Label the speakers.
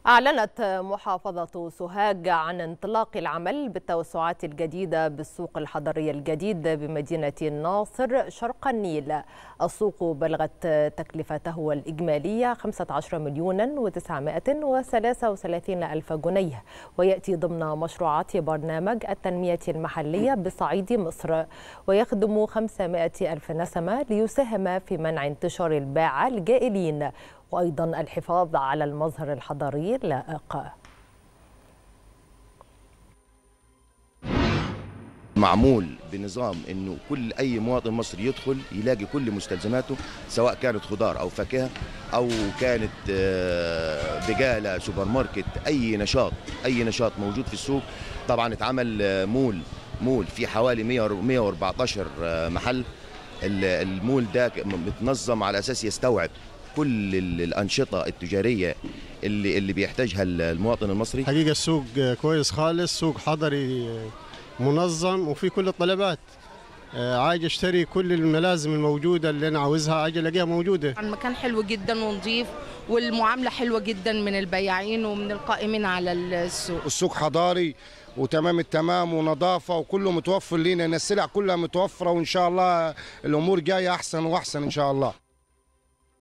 Speaker 1: أعلنت محافظة سوهاج عن انطلاق العمل بالتوسعات الجديدة بالسوق الحضري الجديد بمدينة الناصر شرق النيل السوق بلغت تكلفته الإجمالية 15 مليون و933 ألف جنيه ويأتي ضمن مشروعات برنامج التنمية المحلية بصعيد مصر ويخدم 500 ألف نسمة ليساهم في منع انتشار الباعة الجائلين وأيضا الحفاظ على المظهر الحضاري اللائق
Speaker 2: معمول بنظام انه كل اي مواطن مصري يدخل يلاقي كل مستلزماته سواء كانت خضار او فاكهه او كانت بقاله سوبر ماركت اي نشاط اي نشاط موجود في السوق طبعا اتعمل مول مول في حوالي 114 محل المول ده متنظم على اساس يستوعب كل الانشطه التجاريه اللي اللي بيحتاجها المواطن المصري
Speaker 3: حقيقه السوق كويس خالص سوق حضري منظم وفي كل الطلبات عايز اشتري كل الملازم الموجوده اللي انا عاوزها عايز الاقيها موجوده
Speaker 4: المكان حلو جدا ونظيف والمعامله حلوه جدا من البياعين ومن القائمين على السوق
Speaker 5: السوق حضاري وتمام التمام ونظافه وكله متوفر لينا السلع كلها متوفره وان شاء الله الامور جايه احسن واحسن ان شاء الله